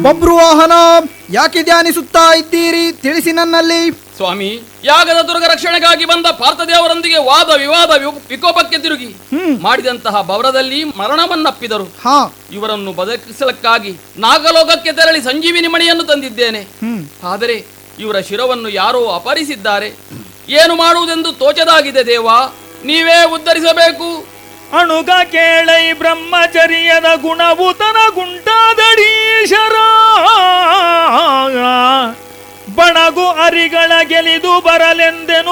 ಬಬ್ರುವಾಹನ ಯಾಕೆ ಧ್ಯಾನಿಸುತ್ತಾ ಇದ್ದೀರಿ ತಿಳಿಸಿ ನನ್ನಲ್ಲಿ ಸ್ವಾಮಿ ಯಾಗದ ದುರ್ಗ ರಕ್ಷಣೆಗಾಗಿ ಬಂದ ಪಾರ್ಥದೇವರೊಂದಿಗೆ ವಾದ ವಿವಾದ ವಿ- ವಿಕೋಪಕ್ಕೆ ತಿರುಗಿ ಮಾಡಿದಂತಹ ಬವರದಲ್ಲಿ ಮರಣವನ್ನಪ್ಪಿದರು ಹಾ ಇವರನ್ನು ಬದುಕಿಸಲಕ್ಕಾಗಿ ನಾಗಲೋಕಕ್ಕೆ ತೆರಳಿ ಸಂಜೀವಿನಿ ಮಣಿಯನ್ನು ತಂದಿದ್ದೇನೆ ಹ್ಮ್ ಆದರೆ ಇವರ ಶಿರವನ್ನು ಯಾರೋ ಅಪಹರಿಸಿದ್ದಾರೆ ಏನು ಮಾಡುವುದೆಂದು ತೋಚದಾಗಿದೆ ದೇವ ನೀವೇ ಉದ್ಧರಿಸಬೇಕು ಅಣುಗ ಕೇಳೈ ಬ್ರಹ್ಮಚರ್ಯದ ಗುಣವು ತನಗುಂಟಾದಡೀಶರ ಬಣಗು ಅರಿಗಳ ಗೆಲಿದು ಬರಲೆಂದೆನು